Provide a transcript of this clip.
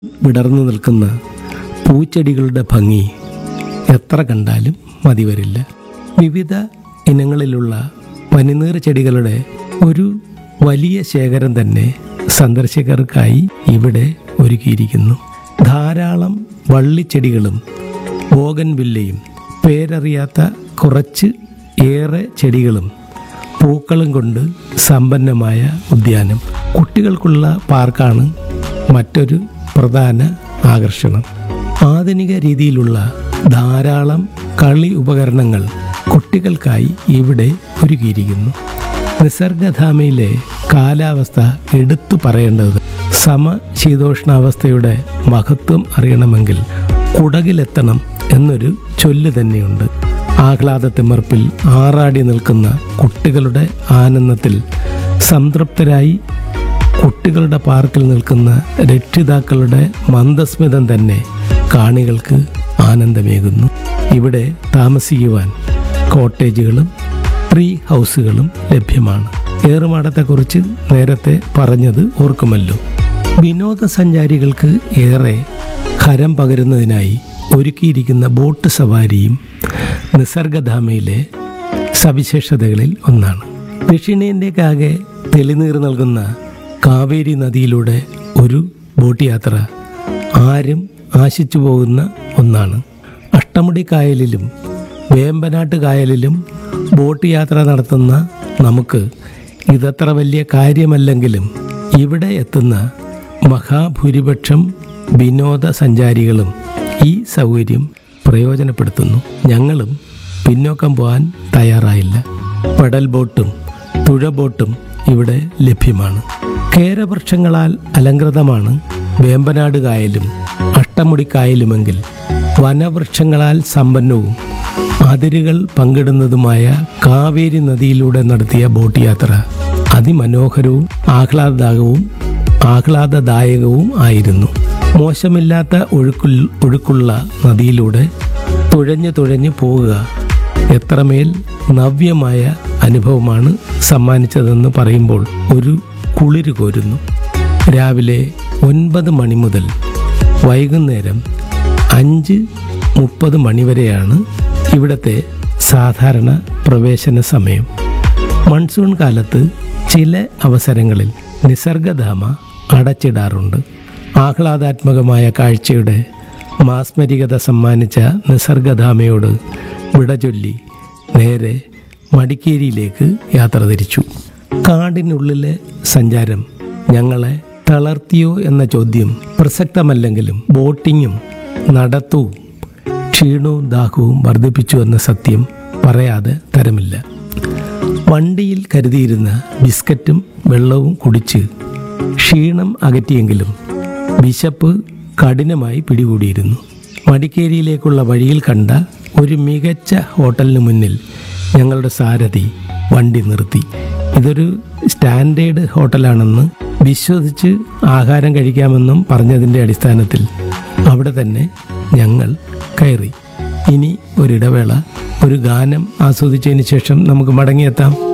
വിടർന്നു നിൽക്കുന്ന പൂച്ചെടികളുടെ ഭംഗി എത്ര കണ്ടാലും മതിവരില്ല വിവിധ ഇനങ്ങളിലുള്ള പനിനീർ ചെടികളുടെ ഒരു വലിയ ശേഖരം തന്നെ സന്ദർശകർക്കായി ഇവിടെ ഒരുക്കിയിരിക്കുന്നു ധാരാളം വള്ളിച്ചെടികളും ബോഗൻവില്ലയും പേരറിയാത്ത കുറച്ച് ഏറെ ചെടികളും പൂക്കളും കൊണ്ട് സമ്പന്നമായ ഉദ്യാനം കുട്ടികൾക്കുള്ള പാർക്കാണ് മറ്റൊരു പ്രധാന ആകർഷണം ആധുനിക രീതിയിലുള്ള ധാരാളം കളി ഉപകരണങ്ങൾ കുട്ടികൾക്കായി ഇവിടെ ഒരുക്കിയിരിക്കുന്നു നിസർഗധാമയിലെ കാലാവസ്ഥ എടുത്തു പറയേണ്ടത് സമശീതോഷ്ണാവസ്ഥയുടെ മഹത്വം അറിയണമെങ്കിൽ കുടകിലെത്തണം എന്നൊരു ചൊല്ല് തന്നെയുണ്ട് ആഹ്ലാദത്തിമർപ്പിൽ ആറാടി നിൽക്കുന്ന കുട്ടികളുടെ ആനന്ദത്തിൽ സംതൃപ്തരായി കുട്ടികളുടെ പാർക്കിൽ നിൽക്കുന്ന രക്ഷിതാക്കളുടെ മന്ദസ്മിതം തന്നെ കാണികൾക്ക് ആനന്ദമേകുന്നു ഇവിടെ താമസിക്കുവാൻ കോട്ടേജുകളും ട്രീ ഹൗസുകളും ലഭ്യമാണ് ഏറുമാടത്തെക്കുറിച്ച് നേരത്തെ പറഞ്ഞത് ഓർക്കുമല്ലോ വിനോദസഞ്ചാരികൾക്ക് ഏറെ ഹരം പകരുന്നതിനായി ഒരുക്കിയിരിക്കുന്ന ബോട്ട് സവാരിയും നിസർഗധാമയിലെ സവിശേഷതകളിൽ ഒന്നാണ് ദക്ഷിണേന്ത്യക്കാകെ തെളിനീർ നൽകുന്ന കാവേരി നദിയിലൂടെ ഒരു ബോട്ട് യാത്ര ആരും ആശിച്ചു പോകുന്ന ഒന്നാണ് അഷ്ടമുടി കായലിലും വേമ്പനാട്ട് കായലിലും ബോട്ട് യാത്ര നടത്തുന്ന നമുക്ക് ഇതത്ര വലിയ കാര്യമല്ലെങ്കിലും ഇവിടെ എത്തുന്ന മഹാഭൂരിപക്ഷം വിനോദസഞ്ചാരികളും ഈ സൗകര്യം പ്രയോജനപ്പെടുത്തുന്നു ഞങ്ങളും പിന്നോക്കം പോകാൻ തയ്യാറായില്ല പെഡൽ ബോട്ടും തുഴ ബോട്ടും ഇവിടെ ലഭ്യമാണ് കേരവൃക്ഷങ്ങളാൽ അലങ്കൃതമാണ് വേമ്പനാട് കായലും അഷ്ടമുടി കായലുമെങ്കിൽ വനവൃക്ഷങ്ങളാൽ സമ്പന്നവും അതിരുകൾ പങ്കിടുന്നതുമായ കാവേരി നദിയിലൂടെ നടത്തിയ ബോട്ട് യാത്ര അതിമനോഹരവും ആഹ്ലാദകവും ആഹ്ലാദദായകവും ആയിരുന്നു മോശമില്ലാത്ത ഒഴുക്കുൽ ഒഴുക്കുള്ള നദിയിലൂടെ തുഴഞ്ഞു തുഴഞ്ഞു പോവുക എത്രമേൽ നവ്യമായ അനുഭവമാണ് സമ്മാനിച്ചതെന്ന് പറയുമ്പോൾ ഒരു കുളിര് കോരുന്നു രാവിലെ ഒൻപത് മണി മുതൽ വൈകുന്നേരം അഞ്ച് മുപ്പത് മണിവരെയാണ് ഇവിടുത്തെ സാധാരണ പ്രവേശന സമയം മൺസൂൺ കാലത്ത് ചില അവസരങ്ങളിൽ നിസർഗധാമ അടച്ചിടാറുണ്ട് ആഹ്ലാദാത്മകമായ കാഴ്ചയുടെ മാസ്മരികത സമ്മാനിച്ച നിസർഗധാമയോട് വിട ചൊല്ലി നേരെ മടിക്കേരിയിലേക്ക് യാത്ര തിരിച്ചു കാടിനുള്ളിലെ സഞ്ചാരം ഞങ്ങളെ തളർത്തിയോ എന്ന ചോദ്യം പ്രസക്തമല്ലെങ്കിലും ബോട്ടിങ്ങും നടത്തവും ക്ഷീണവും ദാഹവും വർദ്ധിപ്പിച്ചു എന്ന സത്യം പറയാതെ തരമില്ല വണ്ടിയിൽ കരുതിയിരുന്ന ബിസ്ക്കറ്റും വെള്ളവും കുടിച്ച് ക്ഷീണം അകറ്റിയെങ്കിലും വിശപ്പ് കഠിനമായി പിടികൂടിയിരുന്നു മടിക്കേരിയിലേക്കുള്ള വഴിയിൽ കണ്ട ഒരു മികച്ച ഹോട്ടലിന് മുന്നിൽ ഞങ്ങളുടെ സാരഥി വണ്ടി നിർത്തി ഇതൊരു സ്റ്റാൻഡേർഡ് ഹോട്ടലാണെന്ന് വിശ്വസിച്ച് ആഹാരം കഴിക്കാമെന്നും പറഞ്ഞതിൻ്റെ അടിസ്ഥാനത്തിൽ അവിടെ തന്നെ ഞങ്ങൾ കയറി ഇനി ഒരിടവേള ഒരു ഗാനം ആസ്വദിച്ചതിന് ശേഷം നമുക്ക് മടങ്ങിയെത്താം